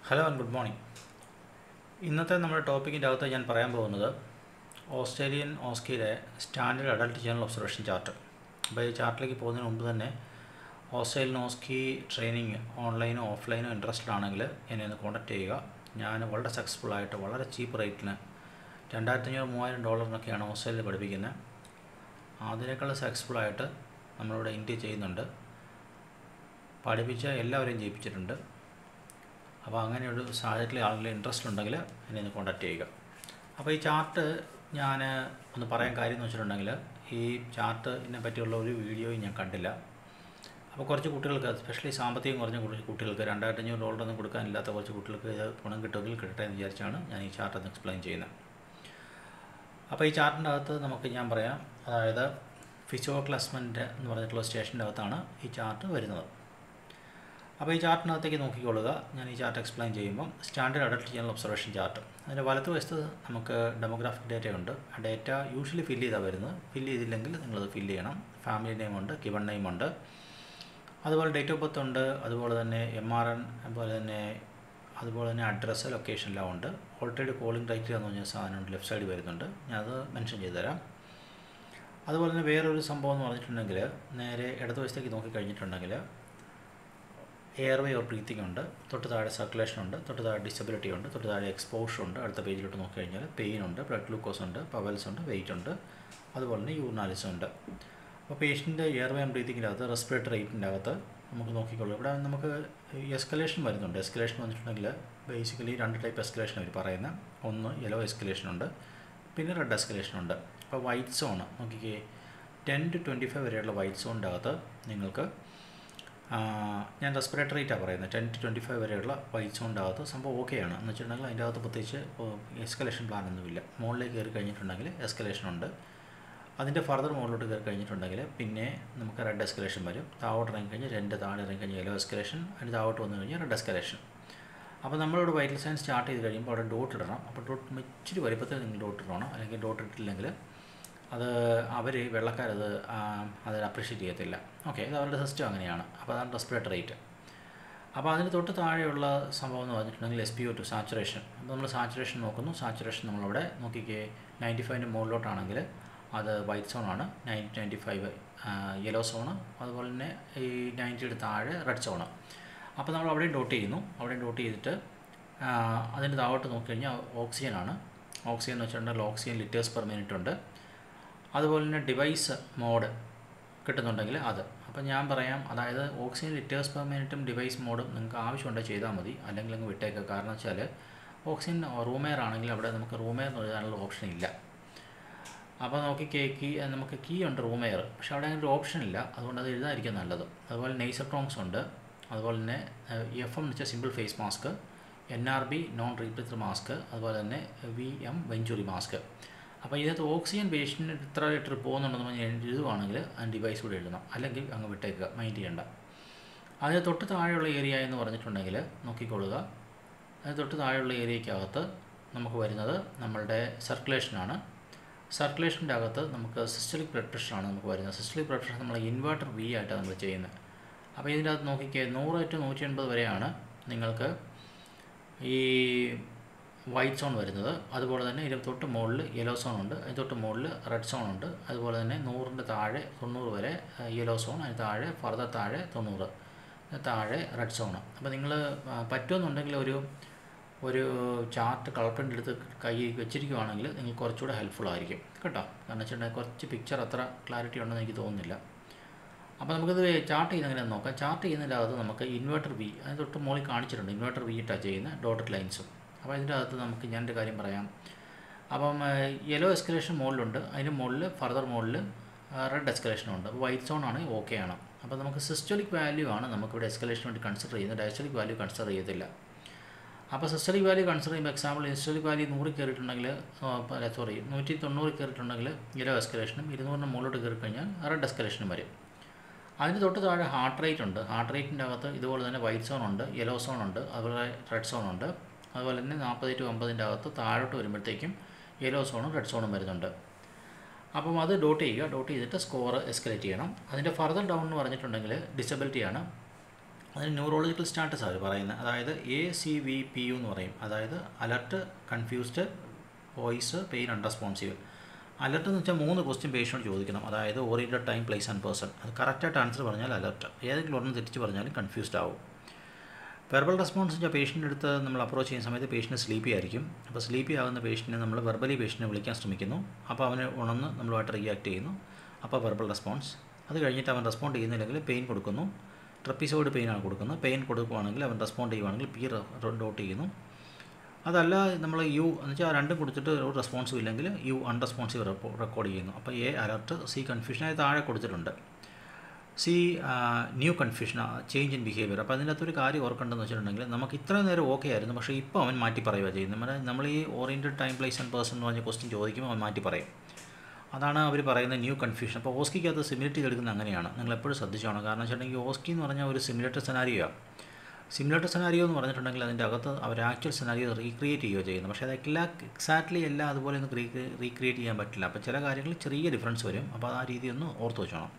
Hello and good morning ഇന്നത്തെ നമ്മുടെ ടോപ്പിക്കിൻ്റെ അകത്ത് ഞാൻ പറയാൻ പോകുന്നത് ഓസ്ട്രേലിയൻ ഓസ്കിയിലെ standard adult general observation chart അപ്പോൾ ഈ ചാർട്ടിലേക്ക് പോകുന്നതിന് മുമ്പ് തന്നെ ഓസ്ട്രേലിയൻ ഓസ്കി ട്രെയിനിങ് ഓൺലൈനോ ഓഫ്ലൈനോ ഇൻട്രസ്റ്റഡ് ആണെങ്കിൽ എന്നെ ഒന്ന് കോൺടാക്ട് ചെയ്യുക ഞാൻ വളരെ സക്സസ്ഫുൾ ആയിട്ട് വളരെ ചീപ്പ് റേറ്റിന് രണ്ടായിരത്തി അഞ്ഞൂറ് മൂവായിരം ഡോളറിനൊക്കെയാണ് ഓസ്ട്രേലിയയിൽ പഠിപ്പിക്കുന്നത് അതിനേക്കാൾ സക്സസ്ഫുൾ ആയിട്ട് നമ്മളിവിടെ ഇന്ത്യ ചെയ്യുന്നുണ്ട് പഠിപ്പിച്ച എല്ലാവരെയും ജയിപ്പിച്ചിട്ടുണ്ട് അപ്പോൾ അങ്ങനെയൊരു സാഹചര്യത്തിൽ ആളുകൾ ഇൻട്രസ്റ്റ് ഉണ്ടെങ്കിൽ എന്നെ ഒന്ന് കോൺടാക്ട് ചെയ്യുക അപ്പോൾ ഈ ചാർട്ട് ഞാൻ ഒന്ന് പറയാൻ കാര്യം എന്ന് വെച്ചിട്ടുണ്ടെങ്കിൽ ഈ ചാർട്ടിനെ പറ്റിയുള്ള ഒരു വീഡിയോയും ഞാൻ കണ്ടില്ല അപ്പോൾ കുറച്ച് കുട്ടികൾക്ക് എസ്പെഷ്യലി സാമ്പത്തികം കുറഞ്ഞ കുറച്ച് കുട്ടികൾക്ക് രണ്ടായിരത്തി അഞ്ഞൂറ് ഡോളറൊന്നും കൊടുക്കാനില്ലാത്ത കുറച്ച് കുട്ടികൾക്ക് ഇത് ഗുണം കിട്ടുമെങ്കിൽ കിട്ടട്ടെ എന്ന് വിചാരിച്ചാണ് ഞാൻ ഈ ചാർട്ട് ഒന്ന് എക്സ്പ്ലെയിൻ ചെയ്യുന്നത് അപ്പോൾ ഈ ചാർട്ടിൻ്റെ അകത്ത് നമുക്ക് ഞാൻ പറയാം അതായത് ഫിസിയോ ക്ലാസ്മെൻ്റ് എന്ന് പറഞ്ഞിട്ടുള്ള സ്റ്റേഷൻ്റെ അകത്താണ് ഈ ചാർട്ട് വരുന്നത് അപ്പോൾ ഈ ചാർട്ടിനകത്തേക്ക് നോക്കിക്കൊള്ളുക ഞാൻ ഈ ചാർട്ട് എക്സ്പ്ലെയിൻ ചെയ്യുമ്പോൾ standard adult general observation chart അതിൻ്റെ വലതുവശത്ത് നമുക്ക് ഡെമോഗ്രാഫിക് ഡേറ്റ ഉണ്ട് ആ ഡേറ്റ യൂഷ്വലി ഫില്ല് ചെയ്താണ് വരുന്നത് ഫില്ല് ചെയ്തില്ലെങ്കിൽ നിങ്ങളത് ഫില്ല് ചെയ്യണം ഫാമിലി നെയിം ഉണ്ട് കിവൺ നെയിം ഉണ്ട് അതുപോലെ ഡേറ്റ് ഓഫ് ബർത്ത് ഉണ്ട് അതുപോലെ തന്നെ എം ആർ എൻ അതുപോലെ തന്നെ അതുപോലെ തന്നെ അഡ്രസ്സ് ലൊക്കേഷൻ എല്ലാം ഉണ്ട് ഓൾറെഡി കോളിംഗ് ക്രൈറ്റീരിയ എന്ന് പറഞ്ഞ സാധനം ലെഫ്റ്റ് സൈഡിൽ വരുന്നുണ്ട് ഞാനത് മെൻഷൻ ചെയ്തു തരാം അതുപോലെ തന്നെ വേറൊരു സംഭവം എന്ന് പറഞ്ഞിട്ടുണ്ടെങ്കിൽ നേരെ ഇടതുവശത്തേക്ക് നോക്കിക്കഴിഞ്ഞിട്ടുണ്ടെങ്കിൽ എയർവേ ഓർ ബ്രീത്തിങ് ഉണ്ട് തൊട്ട് താഴെ സർക്കുലേഷൻ ഉണ്ട് തൊട്ട് താഴെ ഡിസബിലിറ്റി ഉണ്ട് തൊട്ട് താഴെ എക്സ്പോഷർ ഉണ്ട് അടുത്ത പേജിലോട്ട് നോക്കിക്കഴിഞ്ഞാൽ പെയിൻ ഉണ്ട് ബ്ലഡ് ഗ്ലൂക്കോസ് ഉണ്ട് പവൽസ് ഉണ്ട് വെയിറ്റ് ഉണ്ട് അതുപോലെ തന്നെ യൂറിനാലിസം ഉണ്ട് അപ്പോൾ പേഷ്യൻ്റെ എയർവേ ആൻഡ് ബ്രീത്തിങ്ങിൻ്റെ അകത്ത് റെസ്പിറേറ്ററി റേറ്റിൻ്റെ അകത്ത് നമുക്ക് നോക്കിക്കൊള്ളൂ ഇവിടെ നമുക്ക് എസ്കലേഷൻ വരുന്നുണ്ട് എസ്കലേഷൻ വന്നിട്ടുണ്ടെങ്കിൽ ബേസിക്കലി രണ്ട് ടൈപ്പ് എസ്കലേഷൻ അവർ പറയുന്നത് ഒന്ന് യെല്ലോ എസ്കലേഷൻ ഉണ്ട് പിന്നെ റെഡ് എസ്കലേഷൻ ഉണ്ട് അപ്പോൾ വൈറ്റ് സോൺ നോക്കിക്കേ ടെൻ ടു ട്വൻറ്റി ഫൈവ് വരെയുള്ള വൈറ്റ് സോണിൻ്റെ അകത്ത് നിങ്ങൾക്ക് ഞാൻ റെസ്പിറേറ്ററി റേറ്റാണ് പറയുന്നത് ടെൻ ടു ട്വൻറ്റി ഫൈവ് വരെയുള്ള വൈറ്റ് സോണിൻ്റെ അകത്ത് സംഭവം ഓക്കെയാണ് എന്ന് വെച്ചിട്ടുണ്ടെങ്കിൽ അതിൻ്റെ അകത്ത് പ്രത്യേകിച്ച് എസ്കലേഷൻ പ്ലാൻ ഒന്നുമില്ല മുകളിലേക്ക് കയറി കഴിഞ്ഞിട്ടുണ്ടെങ്കിൽ എസ്കലേഷൻ ഉണ്ട് അതിൻ്റെ ഫർദർ മുകളിലോട്ട് കയറി കഴിഞ്ഞിട്ടുണ്ടെങ്കിൽ പിന്നെ നമുക്ക് റെഡ് എസ്കലേഷൻ വരും താഴോട്ട് ഇറങ്ങി കഴിഞ്ഞാൽ രണ്ട് താഴെ ഇറങ്ങി കഴിഞ്ഞാൽ യെല്ലോ എസ്കലേഷൻ അതിന് താഴോട്ട് വന്നു കഴിഞ്ഞാൽ റെഡ് എസ്കലേഷൻ അപ്പോൾ നമ്മളിവിടെ വൈറ്റൽ സയൻസ് സ്റ്റാർട്ട് ചെയ്ത് കഴിയുമ്പോൾ അവിടെ ഡോട്ട് ഇടണം അപ്പോൾ ഡോട്ട് ഇച്ചിരി വലുപ്പത്തിൽ നിങ്ങൾ ഡോട്ട് ഇടണം അല്ലെങ്കിൽ ഡോട്ട് ഇട്ടില്ലെങ്കിൽ അത് അവർ വെള്ളക്കാരത് അത് അപ്രീഷിയേറ്റ് ചെയ്യത്തില്ല ഓക്കെ ഇത് അവരുടെ സിസ്റ്റം അങ്ങനെയാണ് അപ്പോൾ അതാണ് റെസ്പിറേറ്ററി റേറ്റ് അപ്പോൾ അതിന് തൊട്ട് താഴെയുള്ള സംഭവം എന്ന് പറഞ്ഞിട്ടുണ്ടെങ്കിൽ S P O two saturation അപ്പോൾ നമ്മൾ സാച്ചുറേഷൻ നോക്കുന്നു സാച്ചുറേഷൻ നമ്മളവിടെ നോക്കിക്കേ നയൻറ്റി ഫൈവിൻ്റെ മുകളിലോട്ടാണെങ്കിൽ അത് വൈറ്റ് സോണാണ് ninety ninety five yellow zone അതുപോലെ തന്നെ ഈ നയൻറ്റിയുടെ താഴെ റെഡ് സോണ് അപ്പോൾ നമ്മൾ അവിടെയും ഡോട്ട് ചെയ്യുന്നു അവിടെയും ഡോട്ട് ചെയ്തിട്ട് അതിൻ്റെ താഴോട്ട് നോക്കിക്കഴിഞ്ഞാൽ ഓക്സിജനാണ് ഓക്സിജൻ എന്ന് വെച്ചിട്ടുണ്ടെങ്കിൽ ഓക്സിജൻ ലിറ്റേഴ്സ് പെർ മിനിറ്റ് ഉണ്ട് അതുപോലെ തന്നെ ഡിവൈസ് മോഡ് കിട്ടുന്നുണ്ടെങ്കിൽ അത് അപ്പോൾ ഞാൻ പറയാം അതായത് ഓക്സിജൻ ലിറ്റേഴ്സ് പെർ മിനിറ്റും ഡിവൈസ് മോഡും നിങ്ങൾക്ക് ആവശ്യമുണ്ടെങ്കിൽ ചെയ്താൽ മതി അല്ലെങ്കിൽ അങ്ങ് വിട്ടേക്കുക കാരണം വെച്ചാൽ ഓക്സിജൻ റൂമെയർ ആണെങ്കിൽ അവിടെ നമുക്ക് റൂമെയർ എന്ന് എഴുതാനുള്ള ഓപ്ഷൻ ഇല്ല അപ്പോൾ നോക്കി കേ കീ നമുക്ക് കീ ഉണ്ട് റൂമെയർ പക്ഷേ അവിടെ അങ്ങനെ ഒരു ഓപ്ഷൻ ഇല്ല അതുകൊണ്ട് അത് എഴുതാതിരിക്കും നല്ലത് അതുപോലെ നെയ്സട്രോങ്സ് ഉണ്ട് അതുപോലെ തന്നെ എഫ് എം എന്ന് വെച്ചാൽ simple face mask N R B non rebreather mask അതുപോലെ തന്നെ വി എം വെഞ്ചുറി മാസ്ക് അപ്പോൾ ഇതിനകത്ത് ഓക്സിജൻ പേഷ്യൻറ്റ് ഇത്ര ലിറ്റർ പോകുന്നുണ്ടെന്ന് പറഞ്ഞ് എഴുതുവാണെങ്കിൽ ആ ഡിവൈസ് കൂടെ എഴുതണം അല്ലെങ്കിൽ അങ്ങ് വിട്ടേക്കുക മൈൻഡ് ചെയ്യേണ്ട അതിന് തൊട്ട് താഴെയുള്ള ഏരിയ എന്ന് പറഞ്ഞിട്ടുണ്ടെങ്കിൽ നോക്കിക്കൊള്ളുക അതിന് തൊട്ട് താഴെയുള്ള ഏരിയയ്ക്കകത്ത് നമുക്ക് വരുന്നത് നമ്മളുടെ സർക്കുലേഷനാണ് സർക്കുലേഷൻ്റെ അകത്ത് നമുക്ക് സിസ്റ്റലിക് ബ്ലഡ് പ്രഷറാണ് നമുക്ക് വരുന്നത് സിസ്റ്റലിക് ബ്ലഡ് പ്രഷർ നമ്മൾ ഇൻവേർട്ടർ വി ആയിട്ടാണ് നമ്മൾ ചെയ്യുന്നത് അപ്പോൾ ഇതിൻ്റെ അകത്ത് നോക്കിക്കേ നൂറ് ടു നൂറ്റി എൺപത് വരെയാണ് നിങ്ങൾക്ക് ഈ വൈറ്റ് സോൺ വരുന്നത് അതുപോലെ തന്നെ ഇതിന് തൊട്ട് മുകളിൽ യെല്ലോ സോൺ ഉണ്ട് അതിന് തൊട്ട് മുകളിൽ റെഡ് സോൺ ഉണ്ട് അതുപോലെ തന്നെ നൂറിൻ്റെ താഴെ തൊണ്ണൂറ് വരെ യെല്ലോ സോൺ അതിന് താഴെ ഫർദർ താഴെ തൊണ്ണൂറ് താഴെ റെഡ് സോൺ അപ്പോൾ നിങ്ങൾ പറ്റുമെന്നുണ്ടെങ്കിൽ ഒരു ഒരു ചാർട്ട് കളർ പ്രിൻ്റ് എടുത്ത് കൈ വെച്ചിരിക്കുവാണെങ്കിൽ നിങ്ങൾക്ക് കുറച്ചുകൂടെ ഹെൽപ്ഫുൾ ആയിരിക്കും കേട്ടോ കാരണം വെച്ചിട്ടുണ്ടെങ്കിൽ കുറച്ച് പിക്ചർ അത്ര ക്ലാരിറ്റി ഉണ്ടെന്ന് എനിക്ക് തോന്നുന്നില്ല അപ്പോൾ നമുക്കിത് ചാർട്ട് ചെയ്യുന്ന എങ്ങനെയാണെന്ന് നോക്കാം ചാർട്ട് ചെയ്യുന്നതിൻ്റെ അകത്ത് നമുക്ക് ഇൻവേർട്ടർ വി അതിന് തൊട്ട് മുകളിൽ കാണിച്ചിട്ടുണ്ട് ഇൻവേർട്ടർ വി ഇട്ടാണ് ചെയ്യുന്നത് ഡോട്ടഡ് ലൈൻസും അപ്പോൾ ഇതിൻ്റെ അകത്ത് നമുക്ക് ഞാൻ ഒരു കാര്യം പറയാം അപ്പം യെല്ലോ എസ്കലേഷൻ മുകളിലുണ്ട് അതിന് മുകളിൽ ഫർദർ മുകളിൽ റെഡ് എസ്കലേഷനും ഉണ്ട് അപ്പോൾ വൈറ്റ് സോൺ ആണ് ഓക്കെ ആണ് അപ്പോൾ നമുക്ക് സിസ്റ്റോളിക് വാല്യൂ ആണ് നമുക്കിവിടെ എസ്കലേഷൻ വേണ്ടി കൺസിഡർ ചെയ്യുന്നത് ഡയസ്റ്റോളിക് വാല്യൂ കൺസിഡർ ചെയ്യത്തില്ല അപ്പോൾ സിസ്റ്റോളിക് വാല്യൂ കൺസിഡർ ചെയ്യുമ്പോൾ എക്സാമ്പിൾ സിസ്റ്റോളിക് വാല്യൂ നൂറിൽ കയറിയിട്ടുണ്ടെങ്കിൽ സോറി നൂറ്റി തൊണ്ണൂറിൽ കയറിയിട്ടുണ്ടെങ്കിൽ യെല്ലോ എസ്കലേഷനും ഇരുന്നൂറിന് മുകളിലോട്ട് കയറി കഴിഞ്ഞാൽ റെഡ് എസ്കലേഷനും വരും അതിന് തൊട്ട് താഴെ ഹാർട്ട് റേറ്റ് ഉണ്ട് ഹാർട്ട് റേറ്റിൻ്റെ അകത്ത് ഇതുപോലെ തന്നെ വൈറ്റ് സോൺ ഉണ്ട് യെല്ലോ സോൺ ഉണ്ട് അതുപോലെ റെഡ് സോൺ ഉണ്ട് അതുപോലെ തന്നെ നാൽപ്പത് ടു അമ്പതിൻ്റെ അകത്ത് താഴോട്ട് വരുമ്പോഴത്തേക്കും യെല്ലോ സോണും റെഡ് സോണും വരുന്നുണ്ട് അപ്പം അത് ഡോട്ട് ചെയ്യുക ഡോട്ട് ചെയ്തിട്ട് സ്കോർ എസ്കലേറ്റ് ചെയ്യണം അതിൻ്റെ ഫർദർ ഡൗൺ എന്ന് പറഞ്ഞിട്ടുണ്ടെങ്കിൽ ഡിസബിലിറ്റിയാണ് അതിന് ന്യൂറോളജിക്കൽ സ്റ്റാറ്റസ് അവർ പറയുന്നത് അതായത് A C V P U എന്ന് പറയും അതായത് alert confused voice pain unresponsive alert എന്ന് വെച്ചാൽ മൂന്ന് ക്വസ്റ്റ്യൻ പേഷ്യനോട് ചോദിക്കണം അതായത് oriented time place and person അത് കറക്റ്റായിട്ട് ആൻസർ പറഞ്ഞാൽ അലർട്ട് ഏതെങ്കിലും ഒരെണ്ണം തെറ്റിച്ച് പറഞ്ഞാലും കൺഫ്യൂസ്ഡ് ആവും വെർബൽ റെസ്പോൺസ് വെച്ചാൽ പേഷ്യൻ്റെ അടുത്ത് നമ്മൾ അപ്രോച്ച് ചെയ്യുന്ന സമയത്ത് പേഷ്യൻ്റ് സ്ലീപ്പി ആയിരിക്കും അപ്പോൾ സ്ലീപ്പി ആകുന്ന പേഷ്യൻറ്റിനെ നമ്മൾ വെർബലി പേഷ്യൻറ്റിനെ വിളിക്കാൻ ശ്രമിക്കുന്നു അപ്പോൾ അവന് ഉണർന്ന് നമ്മളുമായിട്ട് റിയാക്ട് ചെയ്യുന്നു അപ്പോൾ വെർബൽ റെസ്പോൺസ് അത് കഴിഞ്ഞിട്ട് അവൻ റെസ്പോണ്ട് ചെയ്യുന്നില്ലെങ്കിൽ പെയിൻ കൊടുക്കുന്നു ട്രപ്പിസോഡ് പെയിനാണ് കൊടുക്കുന്നത് പെയിൻ കൊടുക്കുകയാണെങ്കിൽ അവൻ റെസ്പോണ്ട് ചെയ്യുവാണെങ്കിൽ പി ഡോട്ട് ചെയ്യുന്നു അതല്ല നമ്മൾ യു എന്ന് വെച്ചാൽ രണ്ടും കൊടുത്തിട്ട് ഒരു റെസ്പോൺസും ഇല്ലെങ്കിൽ യു അൺറെസ്പോൺസീവ് റെക്കോർഡ് ചെയ്യുന്നു അപ്പോൾ എ അലർട്ട് സി കൺഫ്യൂഷനായി താഴെ കൊടുത്തിട്ടുണ്ട് C new confusion change in behaviour അപ്പോൾ അതിൻ്റെ അകത്തൊരു കാര്യം ഓർക്കേണ്ടതെന്ന് വെച്ചിട്ടുണ്ടെങ്കിൽ നമുക്ക് ഇത്രയും നേരം ഓക്കെ ആയിരുന്നു പക്ഷേ ഇപ്പോൾ അവൻ മാറ്റി പറയുക ചെയ്യുന്നത് നമ്മുടെ നമ്മൾ ഈ oriented time place and person എന്ന് പറഞ്ഞ ക്വസ്റ്റ്യൻ ചോദിക്കുമ്പോൾ അവൻ മാറ്റി പറയും അതാണ് അവർ പറയുന്ന ന്യൂ കൺഫ്യൂഷൻ അപ്പോൾ ഓസ്കിക്കകത്ത് സിമുലേറ്റ് എടുക്കുന്നത് അങ്ങനെയാണ് നിങ്ങൾ എപ്പോഴും ശ്രദ്ധിച്ചോണം കാരണം വെച്ചിട്ടുണ്ടെങ്കിൽ ഓസ്കി എന്ന് പറഞ്ഞാൽ ഒരു സിമുലേറ്റർ സെനാരിയോയാണ് സിമുലേറ്റർ സെനാരിയോ എന്ന് പറഞ്ഞിട്ടുണ്ടെങ്കിൽ അതിൻ്റെ അകത്ത് അവർ ആക്ച്വൽ സെനാരിയോ റീക്രിയേറ്റ് ചെയ്യുകയോ ചെയ്യുന്നു പക്ഷേ അതെല്ലാം എക്സാക്ട്ലി എല്ലാം അതുപോലെ ഒന്ന് റീക്രിയേറ്റ് ചെയ്യാൻ പറ്റില്ല അപ്പോൾ ചില കാര്യങ്ങളിൽ ചെറിയ ഡിഫറൻസ് വരും അപ്പോൾ ആ രീതി ഒന്ന് ഓർത്ത് വെച്ചോണം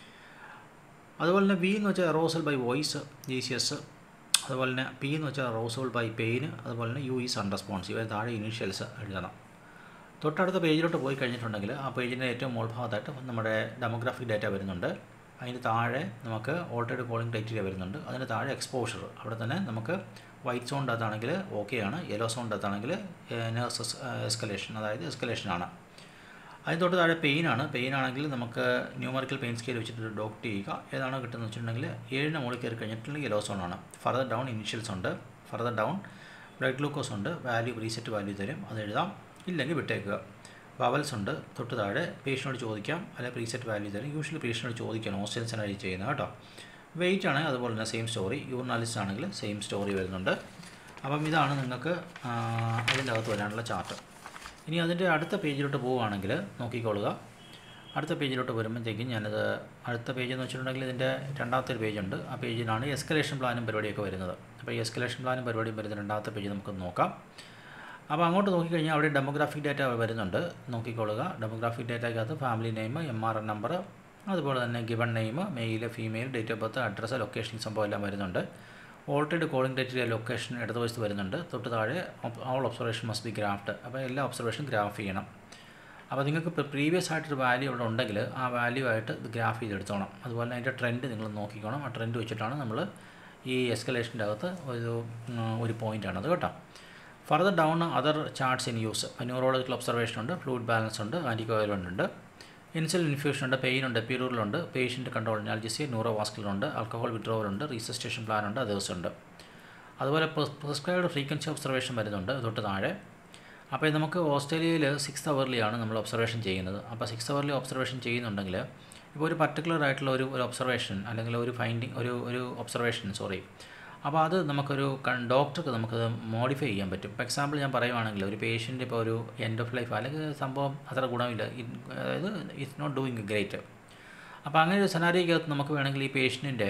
അതുപോലെ തന്നെ വി എന്ന് വെച്ചാൽ arousal by voice G C S അതുപോലെ തന്നെ പി എന്ന് വെച്ചാൽ റോസോൾ ബൈ പെയിൻ അതുപോലെ തന്നെ യു ഈസ് അൺറെസ്പോൺസീവ് താഴെ ഇനീഷ്യൽസ് എഴുതണം തൊട്ടടുത്ത പേജിലോട്ട് പോയി കഴിഞ്ഞിട്ടുണ്ടെങ്കിൽ ആ പേജിൻ്റെ ഏറ്റവും മോൾ ഭാഗത്തായിട്ട് നമ്മുടെ ഡെമോഗ്രാഫിക് ഡാറ്റ വരുന്നുണ്ട് അതിന് താഴെ നമുക്ക് ഓൾറെഡി കോളിംഗ് ക്രൈറ്റീരിയ വരുന്നുണ്ട് അതിന് താഴെ എക്സ്പോഷർ അവിടെ തന്നെ നമുക്ക് വൈറ്റ് സോണിൻ്റെ അകത്താണെങ്കിൽ ഓക്കെ ആണ് യെല്ലോ സോണിൻ്റെ അകത്താണെങ്കിൽ നേഴ്സ് എസ്കലേഷൻ അതായത് എസ്കലേഷൻ ആണ് അതിന് തൊട്ട് താഴെ പെയിൻ ആണ് പെയിൻ ആണെങ്കിൽ നമുക്ക് ന്യൂമറിക്കൽ പെയിൻ സ്കെയിൽ വെച്ചിട്ട് ഡോക്ട് ചെയ്യുക ഏതാണ് കിട്ടുന്നത് വെച്ചിട്ടുണ്ടെങ്കിൽ ഏഴിന് മുകളിൽ കയറി കഴിഞ്ഞിട്ടുണ്ടെങ്കിൽ യെല്ലോ സോൺ ആണ് ഫർദർ ഡൗൺ ഇനിഷ്യൽസ് ഉണ്ട് ഫർദർ ഡൗൺ ബ്ലഡ് ഗ്ലൂക്കോസ് ഉണ്ട് വാല്യൂ റീസെറ്റ് വാല്യൂ തരും അത് എഴുതാം ഇല്ലെങ്കിൽ വിട്ടേക്കുക വവൽസ് ഉണ്ട് തൊട്ട് താഴെ പേഷ്യനോട് ചോദിക്കാം അല്ലെങ്കിൽ പ്രീസെറ്റ് വാല്യൂ തരും യൂഷ്വലി പേഷ്യനോട് ചോദിക്കണം ഹോസ്റ്റൽസിനായി ചെയ്യുന്നത് കേട്ടോ വെയിറ്റ് ആണെങ്കിൽ അതുപോലെ തന്നെ സെയിം സ്റ്റോറി യൂറിനാലിസ് ആണെങ്കിൽ സെയിം സ്റ്റോറി വരുന്നുണ്ട് അപ്പം ഇതാണ് നിങ്ങൾക്ക് അതിൻ്റെ അകത്ത് വരാനുള്ള ചാർട്ട് ഇനി അതിൻ്റെ അടുത്ത പേജിലോട്ട് പോവുകയാണെങ്കിൽ നോക്കിക്കൊള്ളുക അടുത്ത പേജിലോട്ട് വരുമ്പോഴത്തേക്കും ഞാനത് അടുത്ത പേജ് എന്ന് വെച്ചിട്ടുണ്ടെങ്കിൽ ഇതിൻ്റെ രണ്ടാമത്തെ ഒരു പേജുണ്ട് ആ പേജിലാണ് എസ്കലേഷൻ പ്ലാനും പരിപാടിയൊക്കെ വരുന്നത് അപ്പോൾ ഈ എസ്കലേഷൻ പ്ലാനും പരിപാടിയും വരുന്ന രണ്ടാമത്തെ പേജ് നമുക്ക് നോക്കാം അപ്പോൾ അങ്ങോട്ട് നോക്കിക്കഴിഞ്ഞാൽ അവിടെ ഡെമോഗ്രാഫിക് ഡാറ്റ വരുന്നുണ്ട് നോക്കിക്കൊള്ളുക ഡെമോഗ്രാഫിക് ഡാറ്റയ്ക്കകത്ത് family name M R N number അതുപോലെ തന്നെ given name male female date of birth address location സംഭവം എല്ലാം വരുന്നുണ്ട് ഓൾറെഡി കോളിംഗ് ഡേറ്റിലെ ലൊക്കേഷൻ ഇടതുവശത്ത് വരുന്നുണ്ട് തൊട്ട് താഴെ all observation must be graphed അപ്പോൾ എല്ലാ ഒബ്സർവേഷനും ഗ്രാഫ് ചെയ്യണം അപ്പോൾ നിങ്ങൾക്ക് ഇപ്പോൾ പ്രീവിയസ് ആയിട്ടൊരു വാല്യൂ ഇവിടെ ഉണ്ടെങ്കിൽ ആ വാല്യൂ ആയിട്ട് ഇത് ഗ്രാഫ് ചെയ്തെടുത്തോണം അതുപോലെ അതിൻ്റെ ട്രെൻഡ് നിങ്ങൾ നോക്കിക്കോണം ആ ട്രെൻഡ് വെച്ചിട്ടാണ് നമ്മൾ ഈ എസ്കലേഷൻ്റെ അകത്ത് ഒരു ഒരു പോയിൻ്റാണ് അത് കേട്ടോ further down other charts in use neurological observation ഉണ്ട് ഫ്ലൂയിഡ് ബാലൻസ് ഉണ്ട് ആൻറ്റിക്കോയിലുണ്ട് ഉണ്ട് ഇൻസുലിൻ ഇൻഫ്യൂഷൻ ഉണ്ട് പെയിൻ ഉണ്ട് എപ്പിഡൂറിലുണ്ട് പേഷ്യൻ്റ് കൺട്രോൾ അനാൽജിസി ന്യൂറോവാസ്കുലർ ഉണ്ട് ആൽക്കഹോൾ വിഡ്രോവൽ ഉണ്ട് റീസസ്റ്റേഷൻ പ്ലാൻ ഉണ്ട് അതേഴ്സ് ഉണ്ട് അതുപോലെ പ്രിസ്ക്രൈബ്ഡ് ഫ്രീക്വൻസി ഒബ്സർവേഷൻ വരുന്നുണ്ട് തൊട്ട് താഴെ അപ്പോൾ നമുക്ക് ഓസ്ട്രേലിയയിൽ സിക്സ് അവറിലാണ് നമ്മൾ ഒബ്സർവേഷൻ ചെയ്യുന്നത് അപ്പോൾ സിക്സ് അവറിൽ ഒബ്സർവേഷൻ ചെയ്യുന്നുണ്ടെങ്കിൽ ഇപ്പോൾ ഒരു പർട്ടിക്കുലർ ആയിട്ടുള്ള ഒരു ഒരു ഒബ്സർവേഷൻ അല്ലെങ്കിൽ ഒരു ഫൈൻഡിങ് ഒരു ഒരു ഒബ്സർവേഷൻ സോറി അപ്പോൾ അത് നമുക്കൊരു ഡോക്ടർക്ക് നമുക്കത് മോഡിഫൈ ചെയ്യാൻ പറ്റും ഇപ്പോൾ എക്സാമ്പിൾ ഞാൻ പറയുവാണെങ്കിൽ ഒരു പേഷ്യൻ്റ് ഇപ്പോൾ ഒരു എൻഡ് ഓഫ് ലൈഫ് അല്ലെങ്കിൽ സംഭവം അത്ര ഗുണമില്ല അതായത് ഇറ്റ്സ് നോട്ട് ഡൂയിങ് ഗ്രേറ്റ് അപ്പോൾ അങ്ങനെ ഒരു സെനാരിക്കകത്ത് നമുക്ക് വേണമെങ്കിൽ ഈ പേഷ്യൻറ്റിൻ്റെ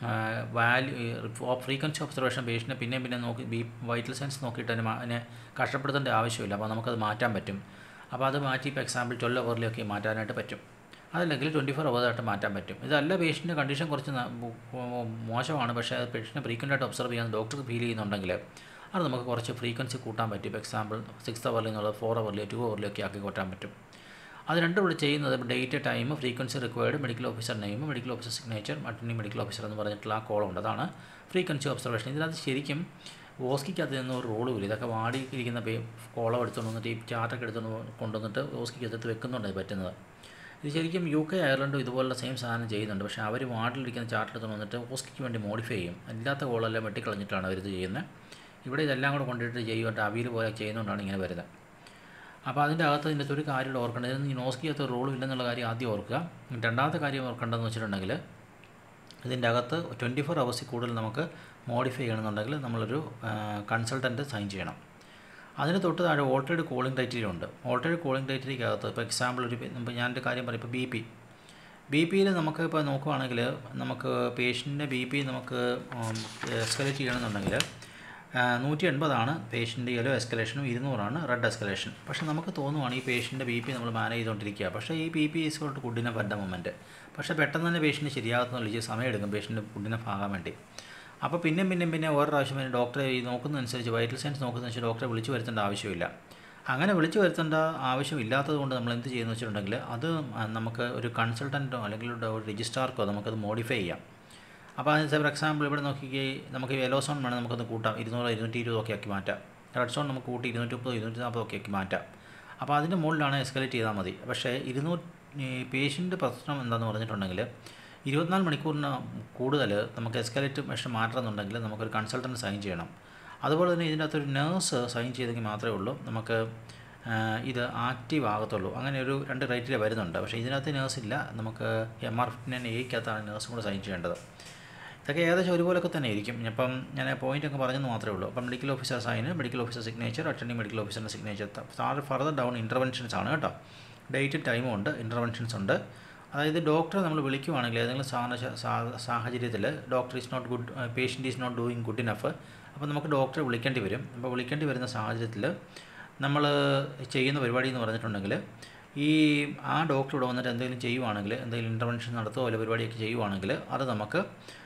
വാല്യൂ ഫ്രീക്വൻസി ഒബ്സർവേഷൻ പേഷ്യൻറ്റിനെ പിന്നെയും പിന്നെ നോക്കി ബി വൈറ്റൽ സയൻസ് നോക്കിയിട്ട് അതിനെ അതിനെ കഷ്ടപ്പെടുത്തേണ്ട ആവശ്യമില്ല അപ്പോൾ നമുക്കത് മാറ്റാൻ പറ്റും അപ്പോൾ അത് മാറ്റി ഇപ്പോൾ എക്സാമ്പിൾ ട്വൽവ് അവറിലൊക്കെ മാറ്റാനായിട്ട് പറ്റും അതല്ലെങ്കിൽ ട്വൻറ്റി ഫോർ അവേഴ്സായിട്ട് മാറ്റാൻ പറ്റും ഇതല്ല പേഷ്യൻ്റെ കണ്ടീഷൻ കുറച്ച് മോശമാണ് പക്ഷേ അത് പേഷ്യനെ ഫ്രീക്വൻ്റ് ആയിട്ട് ഒബ്സർവ് ചെയ്യാൻ ഡോക്ടർക്ക് ഫീൽ ചെയ്യുന്നുണ്ടെങ്കിൽ അത് നമുക്ക് കുറച്ച് ഫ്രീക്വൻസി കൂട്ടാൻ പറ്റും ഇപ്പോൾ എക്സാമ്പിൾ സിക്സ് അവറിൽ നിന്നുള്ളത് ഫോർ അവറിലോ ടു അവറിലൊക്കെ ആക്കി കൂട്ടാൻ പറ്റും അത് രണ്ടും ഇവിടെ ചെയ്യുന്നത് date time frequency required medical officer name medical officer signature മറ്റൊന്ന് മെഡിക്കൽ ഓഫീസർ എന്ന് പറഞ്ഞിട്ടുള്ള ആ കോളം ഉണ്ട് അതാണ് ഫ്രീക്വൻസി ഒബ്സർവേഷൻ ഇതിനകത്ത് ശരിക്കും ഓസ്കിക്കകത്ത് നിന്ന് ഒരു റോളും ഇല്ല ഇതൊക്കെ വാടിയിരിക്കുന്ന പേ കോളം എടുത്തുകൊണ്ട് വന്നിട്ട് ഈ ചാർട്ടൊക്കെ എടുത്തുകൊണ്ട് കൊണ്ടുവന്നിട്ട് ഓസ്കിക്കകത്ത് വെക്കുന്നുണ്ട് ഇത് പറ്റുന്നത് ഇത് ശരിക്കും യു കെ അയർലൻഡും ഇതുപോലുള്ള സെയിം സാധനം ചെയ്യുന്നുണ്ട് പക്ഷേ അവർ വാർഡിലിരിക്കുന്ന ചാർട്ട് എടുത്ത് വന്നിട്ട് ഓസ്കിക്ക് വേണ്ടി മോഡിഫൈ ചെയ്യും അല്ലാത്ത കോളെല്ലാം വെട്ടിക്കളഞ്ഞിട്ടാണ് അവരിത് ചെയ്യുന്നത് ഇവിടെ ഇതെല്ലാം കൂടെ കൊണ്ടിട്ട് ചെയ്യുമായിട്ട് അവിയിൽ പോലെ ചെയ്യുന്നതുകൊണ്ടാണ് ഇങ്ങനെ വരുന്നത് അപ്പോൾ അതിൻ്റെ അകത്ത് ഇതിൻ്റെ ഒരു കാര്യം ഓർക്കേണ്ടത് ഇതിന് ഈ നോസ്കിയകത്ത് റോളും ഇല്ലെന്നുള്ള കാര്യം ആദ്യം ഓർക്കുക രണ്ടാമത്തെ കാര്യം ഓർക്കേണ്ടതെന്ന് വെച്ചിട്ടുണ്ടെങ്കിൽ ഇതിൻ്റെ അകത്ത് ട്വൻറ്റി ഫോർ അവേഴ്സിൽ കൂടുതൽ നമുക്ക് മോഡിഫൈ ചെയ്യണമെന്നുണ്ടെങ്കിൽ നമ്മളൊരു കൺസൾട്ടൻറ്റ് സൈൻ ചെയ്യണം അതിന് തൊട്ട് താഴെ ഓൾറെഡി കോളിംഗ് ക്രൈറ്റീരിയ ഉണ്ട് ഓൾറെഡി കോളിംഗ് ക്രൈറ്റീരിയക്കകത്ത് ഇപ്പോൾ എക്സാമ്പിൾ ഒരു ഇപ്പോൾ ഞാനൊരു കാര്യം പറയും ഇപ്പോൾ ബി പി ബി പിയിൽ നമുക്ക് ഇപ്പോൾ നോക്കുവാണെങ്കിൽ നമുക്ക് പേഷ്യൻ്റെ ബി പി നമുക്ക് എസ്കലേറ്റ് ചെയ്യണമെന്നുണ്ടെങ്കിൽ നൂറ്റി എൺപതാണ് പേഷ്യൻ്റെ യെല്ലോ എസ്കലേഷനും ഇരുന്നൂറാണ് റെഡ് എസ്കലേഷൻ പക്ഷേ നമുക്ക് തോന്നുവാണ് ഈ പേഷ്യൻ്റെ ബി പി നമ്മൾ മാനേജ് ചെയ്തുകൊണ്ടിരിക്കുക പക്ഷേ ഈ ബി പി ഈസ് കൊണ്ട് ഗുഡിനെ അറ്റ് ദ മൊമെൻറ്റ് പക്ഷേ പെട്ടെന്ന് തന്നെ പേഷ്യൻ്റ് ശരിയാകുന്നില്ല ഇച്ചിരി സമയം എടുക്കും പേഷ്യൻ്റെ ഗുഡിനെ ആകാൻ വേണ്ടി അപ്പോൾ പിന്നെയും പിന്നെയും പിന്നെ ഓരോ പ്രാവശ്യം പിന്നെ ഡോക്ടറെ ഈ നോക്കുന്നതനുസരിച്ച് വൈറ്റൽ സയൻസ് നോക്കുന്നതനുസരിച്ച് ഡോക്ടറെ വിളിച്ചു വരുത്തേണ്ട ആവശ്യമില്ല അങ്ങനെ വിളിച്ചു വരുത്തേണ്ട ആവശ്യമില്ലാത്തത് കൊണ്ട് നമ്മൾ എന്ത് ചെയ്യുന്നു വെച്ചിട്ടുണ്ടെങ്കിൽ അത് നമുക്ക് ഒരു കൺസൾട്ടൻറ്റോ അല്ലെങ്കിൽ ഒരു രജിസ്ട്രാർക്കോ നമുക്കത് മോഡിഫൈ ചെയ്യാം അപ്പോൾ അതിന് ഫോർ എക്സാമ്പിൾ ഇവിടെ നോക്കിക്കേ നമുക്ക് യെല്ലോ സോൺ വേണം നമുക്കൊന്ന് കൂട്ടാം ഇരുന്നൂറ് ഇരുന്നൂറ്റി ഇരുപതൊക്കെ ആക്കി മാറ്റാം റെഡ് സോൺ നമുക്ക് കൂട്ടി ഇരുന്നൂറ്റി മുപ്പത് ഇരുന്നൂറ്റി നാൽപ്പതൊക്കെ ആക്കി മാറ്റാം അപ്പോൾ അതിൻ്റെ മുകളിലാണ് എസ്കലേറ്റ് ചെയ്താൽ മതി പക്ഷേ ഇരുന്നൂറ്റി പേഷ്യൻ്റ് പ്രശ്നം എന്താണെന്ന് പറഞ്ഞിട്ടുണ്ടെങ്കിൽ ഇരുപത്തിനാല് മണിക്കൂറിന് കൂടുതൽ നമുക്ക് എസ്കലേറ്റ് മെഷർ മാറ്റണമെന്നുണ്ടെങ്കിൽ നമുക്കൊരു കൺസൾട്ടൻറ്റ് സൈൻ ചെയ്യണം അതുപോലെ തന്നെ ഇതിൻ്റെ അകത്തൊരു നേഴ്സ് സൈൻ ചെയ്തെങ്കിൽ മാത്രമേ ഉള്ളൂ നമുക്ക് ഇത് ആക്റ്റീവ് ആകത്തുള്ളൂ അങ്ങനെ ഒരു രണ്ട് റേറ്റിൽ വരുന്നുണ്ട് പക്ഷേ ഇതിനകത്ത് നേഴ്സ് ഇല്ല നമുക്ക് എം ആർ ഫിഫ്റ്റി നയൻ എയ്ക്കകത്താണ് നേഴ്സും കൂടെ സൈൻ ചെയ്യേണ്ടത് ഇതൊക്കെ ഏകദേശം ഒരുപോലൊക്കെ തന്നെ ആയിരിക്കും ഇപ്പം ഞാൻ പോയിന്റ് ഒക്കെ പറഞ്ഞെന്ന് മാത്രമേ ഉള്ളൂ അപ്പം medical officer sign medical officer signature attending medical ഓഫീസറിൻ്റെ സിഗ്നേച്ചർ താഴെ ഫർദർ ഡൗൺ ഇൻ്റർവെൻഷൻസ് ആണ് കേട്ടോ ഡേറ്റ് ടൈമും ഉണ്ട് ഇൻ്റർവെൻഷൻസ് ഉണ്ട് അതായത് ഡോക്ടറെ നമ്മൾ വിളിക്കുവാണെങ്കിൽ ഏതെങ്കിലും സാധന സാഹചര്യത്തിൽ doctor is not good patient is not doing good enough അപ്പോൾ നമുക്ക് ഡോക്ടറെ വിളിക്കേണ്ടി വരും അപ്പോൾ വിളിക്കേണ്ടി വരുന്ന സാഹചര്യത്തിൽ നമ്മൾ ചെയ്യുന്ന പരിപാടി എന്ന് പറഞ്ഞിട്ടുണ്ടെങ്കിൽ ഈ ആ ഡോക്ടർ ഇവിടെ വന്നിട്ട് എന്തെങ്കിലും ചെയ്യുവാണെങ്കിൽ എന്തെങ്കിലും ഇൻ്റർവെൻഷൻ നടത്തുകയോ അല്ലെങ്കിൽ പരിപാടിയൊക്കെ ചെയ്യുവാണെങ്കിൽ അത് നമുക്ക്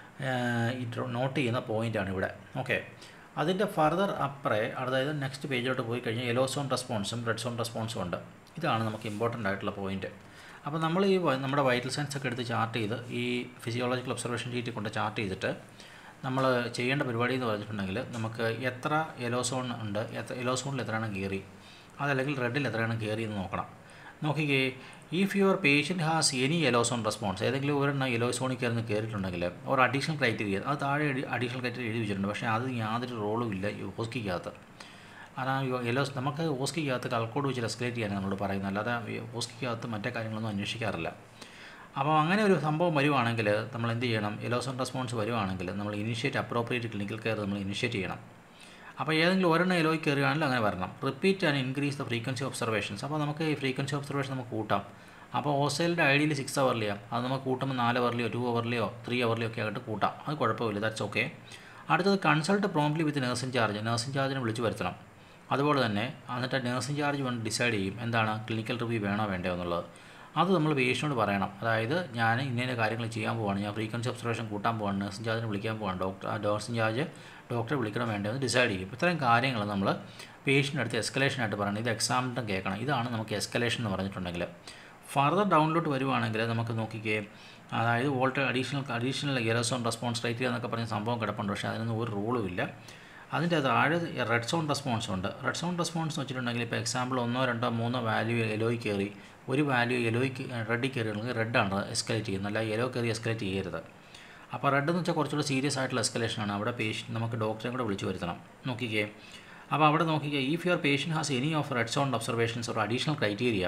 നോട്ട് ചെയ്യുന്ന പോയിൻ്റാണ് ഇവിടെ ഓക്കെ അതിൻ്റെ ഫർദർ അപ്പറേ അതായത് നെക്സ്റ്റ് പേജിലോട്ട് പോയി കഴിഞ്ഞാൽ യെല്ലോ സോൺ റെസ്പോൺസും റെഡ് സോൺ റെസ്പോൺസും ഉണ്ട് ഇതാണ് നമുക്ക് ഇമ്പോർട്ടൻ്റ് ആയിട്ടുള്ള പോയിന്റ് അപ്പോൾ നമ്മൾ ഈ നമ്മുടെ വൈറ്റൽ സയൻസ് ഒക്കെ എടുത്ത് ചാർട്ട് ചെയ്ത് ഈ ഫിസിയോളജിക്കൽ ഒബ്സർവേഷൻ ഷീറ്റിൽ കൊണ്ട് ചാർട്ട് ചെയ്തിട്ട് നമ്മൾ ചെയ്യേണ്ട പരിപാടി എന്ന് പറഞ്ഞിട്ടുണ്ടെങ്കിൽ നമുക്ക് എത്ര യെല്ലോ സോൺ ഉണ്ട് എത്ര യെല്ലോ സോണിൽ എത്രയാണ് കയറി അതല്ലെങ്കിൽ റെഡിൽ എത്രയാണ് കയറി എന്ന് നോക്കണം നോക്കിക്കേ if your patient has any yellow zone response ഏതെങ്കിലും ഒരെണ്ണം യെല്ലോ സോണിൽ കയറുന്ന കയറിയിട്ടുണ്ടെങ്കിൽ ഒരു അഡീഷണൽ ക്രൈറ്റീരിയ അത് താഴെ അഡീഷണൽ ക്രൈറ്റീരിയ എഴുതി വെച്ചിട്ടുണ്ട് പക്ഷേ അത് യാതൊരു റോളും ഇല്ല ഹോസ്കിക്കകത്ത് കാരണം യെല്ലോ നമുക്ക് ഓസ്കിക്കകത്ത് കൾക്കോട് വെച്ച് എസ്കലേറ്റ് ചെയ്യാൻ നമ്മൾ പറയുന്നത് അല്ലാതെ ഓസ്കിക്കകത്ത് മറ്റേ കാര്യങ്ങളൊന്നും അന്വേഷിക്കാറില്ല അപ്പോൾ അങ്ങനെ ഒരു സംഭവം വരുവാണെങ്കിൽ നമ്മൾ എന്ത് ചെയ്യണം യെലോസോൺ റെസ്പോൺസ് വരുവാണെങ്കിൽ നമ്മൾ ഇനിഷ്യേറ്റ് അപ്രോപ്രിയേറ്റ് ക്ലിനിക്കൽ കെയർ നമ്മൾ ഇനിഷ്യേറ്റ് ചെയ്യണം അപ്പോൾ ഏതെങ്കിലും ഒരെണ്ണം എലോയിൽ കയറുകയാണെങ്കിൽ അങ്ങനെ വരണം repeat and increase the frequency observations അപ്പോൾ നമുക്ക് ഈ ഫ്രീക്വൻസി ഒബ്സർവേഷൻ നമുക്ക് കൂട്ടാം അപ്പോൾ ഹോസ്റ്റലിൻ്റെ ഐഡിയിൽ സിക്സ് അവറിലെയോ അത് നമുക്ക് കൂട്ടുമ്പോൾ നാല് അവറിലെയോ ടു അവറിലെയോ ത്രീ അവറിലെയോ ഒക്കെ ആയിട്ട് കൂട്ടാം അത് കുഴപ്പമില്ല ദാറ്റ്സ് ഓക്കെ അടുത്തത് consult promptly with nursing charge nursing ചാർജിനെ വിളിച്ച് വരുത്തണം അതുപോലെ തന്നെ എന്നിട്ട് നേഴ്സിംഗ് ചാർജ് വന്ന് ഡിസൈഡ് ചെയ്യും എന്താണ് ക്ലിനിക്കൽ റിവ്യൂ വേണോ വേണ്ടോ എന്നുള്ളത് അത് നമ്മൾ പേഷ്യനോട് പറയണം അതായത് ഞാൻ ഇന്ന കാര്യങ്ങൾ ചെയ്യാൻ പോവാണ് ഞാൻ ഫ്രീക്വൻസി ഒബ്സർവേഷൻ കൂട്ടാൻ പോവാണ് നേഴ്സിംഗ് ചാർജിനെ വിളിക്കാൻ പോവാണ് ഡോക്ടർ ആ നേഴ്സിംഗ് ചാർജ് ഡോക്ടറെ വിളിക്കണം വേണ്ടോ എന്ന് ഡിസൈഡ് ചെയ്യും ഇത്രയും കാര്യങ്ങൾ നമ്മൾ പേഷ്യൻ്റെ അടുത്ത് എസ്കലേഷൻ ആയിട്ട് പറയണം ഇത് എക്സാമിനും കേൾക്കണം ഇതാണ് നമുക്ക് എസ്കലേഷൻ എന്ന് പറഞ്ഞിട്ടുണ്ടെങ്കിൽ ഫർദർ ഡൗൺലോഡ് വരുവാണെങ്കിൽ നമുക്ക് നോക്കിക്കേ അതായത് വോൾട്ട് അഡീഷണൽ അഡീഷണൽ ഇയറസോൺ റെസ്പോൺസ് റേറ്റ് എന്നൊക്കെ പറഞ്ഞ സംഭവം കിടപ്പുണ്ട് പക്ഷേ അതിനൊന്നും ഒരു റൂളും ഇല്ല അതിൻ്റെ താഴെ റെഡ് സോൺ റെസ്പോൺസ് ഉണ്ട് റെഡ് സോൺ റെസ്പോൺസ് എന്ന് വെച്ചിട്ടുണ്ടെങ്കിൽ ഇപ്പോൾ എക്സാമ്പിൾ ഒന്നോ രണ്ടോ മൂന്നോ വാല്യൂ യെലോയിൽ കയറി ഒരു വാല്യൂ യെലോയ്ക്ക് റെഡിൽ കയറിയാണെങ്കിൽ റെഡാണ് എസ്കലേറ്റ് ചെയ്യുന്നത് അല്ല യെല്ലോ കയറി എസ്കലേറ്റ് ചെയ്യരുത് അപ്പോൾ റെഡ് എന്ന് വെച്ചാൽ കുറച്ചുകൂടെ സീരിയസ് ആയിട്ടുള്ള എസ്കലേഷനാണ് അവിടെ പേഷ്യൻ നമുക്ക് ഡോക്ടറെ കൂടെ വിളിച്ച് വരുത്തണം നോക്കിക്കേ അപ്പോൾ അവിടെ നോക്കിക്കേ if your patient has any of red zone observations or additional criteria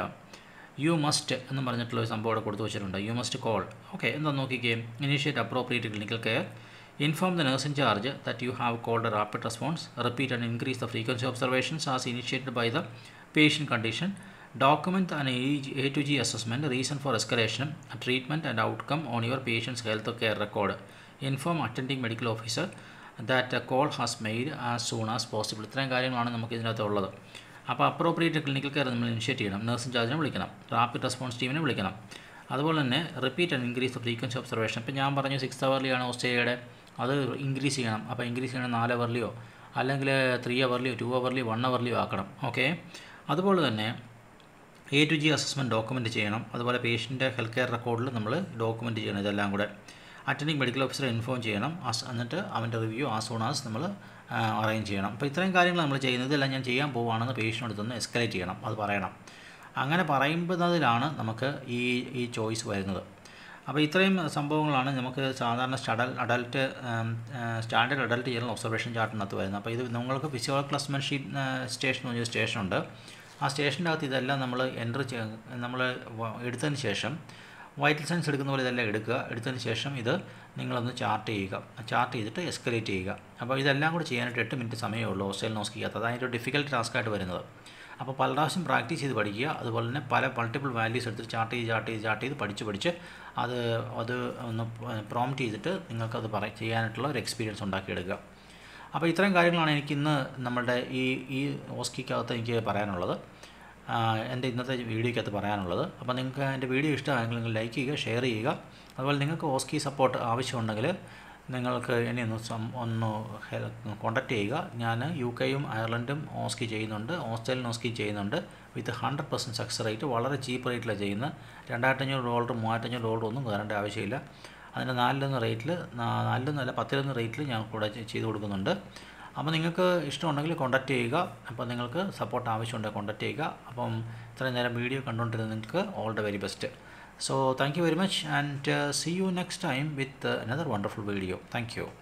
you must എന്ന് പറഞ്ഞിട്ടുള്ള ഒരു സംഭവം അവിടെ കൊടുത്തു വെച്ചിട്ടുണ്ട് യു മസ്റ്റ് കോൾ ഓക്കെ എന്താ നോക്കിക്കേ initiate appropriate clinical care inform the nurse in charge that you have called a rapid response repeat and increase the frequency observations as initiated by the patient condition document an A to G assessment, reason for escalation, treatment and outcome on your patient's health care record. Inform attending medical officer that a call has made as soon as possible. ഇത്രയും കാര്യങ്ങളാണ് നമുക്ക് ഇതിനകത്ത് ഉള്ളത് അപ്പോൾ appropriate clinical care നമ്മൾ initiate ചെയ്യണം nursing ചാർജിനെ വിളിക്കണം റാപ്പിഡ് റെസ്പോൺസ് ടീമിനെ വിളിക്കണം അതുപോലെ തന്നെ repeat and increase the frequency observation ഇപ്പോൾ ഞാൻ പറഞ്ഞു സിക്സ് അവർലിയാണ് ഓസ്ട്രേലിയയുടെ അത് ഇൻക്രീസ് ചെയ്യണം അപ്പോൾ ഇൻക്രീസ് ചെയ്യണം നാല് അവർലിയോ അല്ലെങ്കിൽ ത്രീ അവർലിയോ ടു അവർലിയോ വൺ അവർലിയോ ആക്കണം ഓക്കെ അതുപോലെ തന്നെ A to G assessment document ചെയ്യണം അതുപോലെ പേഷ്യൻ്റെ ഹെൽത്ത് കെയർ റെക്കോർഡിൽ നമ്മൾ ഡോക്യുമെൻറ്റ് ചെയ്യണം ഇതെല്ലാം കൂടെ അറ്റൻഡിങ് മെഡിക്കൽ ഓഫീസറെ ഇൻഫോം ചെയ്യണം ആസ് എന്നിട്ട് അവൻ്റെ റിവ്യൂ ആസ് സൂൺ ആസ് നമ്മൾ അറേഞ്ച് ചെയ്യണം അപ്പോൾ ഇത്രയും കാര്യങ്ങൾ നമ്മൾ ചെയ്യുന്നത് ഇതെല്ലാം ഞാൻ ചെയ്യാൻ പോവുകയാണെന്ന് പേഷ്യനോട് തന്നെ എസ്കലേറ്റ് ചെയ്യണം അത് പറയണം അങ്ങനെ പറയുന്നതിലാണ് നമുക്ക് ഈ ഈ ചോയ്സ് വരുന്നത് അപ്പോൾ ഇത്രയും സംഭവങ്ങളാണ് നമുക്ക് സാധാരണ സ്റ്റഡൽ adult standard adult general observation ചാർട്ടിനകത്ത് വരുന്നത് അപ്പോൾ ഇത് നിങ്ങൾക്ക് ഫിസിയോളജിക്കൽ ക്ലസ്മെൻ ഷീറ്റ് സ്റ്റേഷൻ എന്ന് പറഞ്ഞ സ്റ്റേഷനുണ്ട് ആ സ്റ്റേഷൻ്റെ അകത്ത് ഇതെല്ലാം നമ്മൾ എൻ്റർ നമ്മൾ എടുത്തതിന് ശേഷം വൈറ്റൽ സയൻസ് എടുക്കുന്ന പോലെ ഇതെല്ലാം എടുക്കുക എടുത്തതിന് ശേഷം ഇത് നിങ്ങളൊന്ന് ചാർട്ട് ചെയ്യുക ചാർട്ട് ചെയ്തിട്ട് എസ്കലേറ്റ് ചെയ്യുക അപ്പോൾ ഇതെല്ലാം കൂടി ചെയ്യാനായിട്ട് എട്ട് മിനിറ്റ് സമയമേ ഉള്ളൂ ഹോസ്റ്റൽ നോസ്കിക്കകത്ത് അതായത് ഒരു ഡിഫിക്കൽട്ട് ടാസ്ക്കായിട്ട് വരുന്നത് അപ്പോൾ പല പ്രാവശ്യം പ്രാക്ടീസ് ചെയ്ത് പഠിക്കുക അതുപോലെ തന്നെ പല മൾട്ടിപ്പിൾ വാല്യൂസ് എടുത്ത് ചാർട്ട് ചെയ്ത് ചാർട്ട് ചെയ്ത് ചാർട്ട് ചെയ്ത് പഠിച്ച് പഠിച്ച് അത് അത് ഒന്ന് പ്രോംപ്റ്റ് ചെയ്തിട്ട് നിങ്ങൾക്കത് പറ ചെയ്യാനായിട്ടുള്ള ഒരു എക്സ്പീരിയൻസ് ഉണ്ടാക്കിയെടുക്കുക അപ്പോൾ ഇത്രയും കാര്യങ്ങളാണ് എനിക്ക് ഇന്ന് നമ്മളുടെ ഈ ഈ ഓസ്കിക്കകത്ത് എനിക്ക് പറയാനുള്ളത് എൻ്റെ ഇന്നത്തെ വീഡിയോയ്ക്കകത്ത് പറയാനുള്ളത് അപ്പോൾ നിങ്ങൾക്ക് എൻ്റെ വീഡിയോ ഇഷ്ടമായെങ്കിൽ നിങ്ങൾ ലൈക്ക് ചെയ്യുക ഷെയർ ചെയ്യുക അതുപോലെ നിങ്ങൾക്ക് ഓസ്കി സപ്പോർട്ട് ആവശ്യമുണ്ടെങ്കിൽ നിങ്ങൾക്ക് എന്നെ ഒന്ന് സം ഒന്ന് കോൺടാക്റ്റ് ചെയ്യുക ഞാൻ യു കെയും അയർലൻഡും ഓസ്കി ചെയ്യുന്നുണ്ട് ഓസ്ട്രേലിയൻ ഓസ്കി ചെയ്യുന്നുണ്ട് with hundred percent success rate വളരെ ചീപ്പ് റേറ്റിലാണ് ചെയ്യുന്നത് രണ്ടായിരത്തഞ്ഞൂറ് ഡോളർ മൂവായിരത്തഞ്ഞൂറ് ഡോളർ ഒന്നും കയറേണ്ട ആവശ്യമില്ല അതിൻ്റെ നാലിലൊന്ന് റേറ്റിൽ നാലിലൊന്നല്ല പത്തിലൊന്ന് റേറ്റിൽ ഞാൻ കൂടെ ചെയ്ത് കൊടുക്കുന്നുണ്ട് അപ്പോൾ നിങ്ങൾക്ക് ഇഷ്ടമുണ്ടെങ്കിൽ കോൺടാക്റ്റ് ചെയ്യുക അപ്പോൾ നിങ്ങൾക്ക് സപ്പോർട്ട് ആവശ്യമുണ്ടെങ്കിൽ കോൺടാക്റ്റ് ചെയ്യുക അപ്പം ഇത്രയും നേരം വീഡിയോ കണ്ടുകൊണ്ടിരുന്ന നിങ്ങൾക്ക് all the very best So thank you very much and uh, see you next time with uh, another wonderful video. Thank you.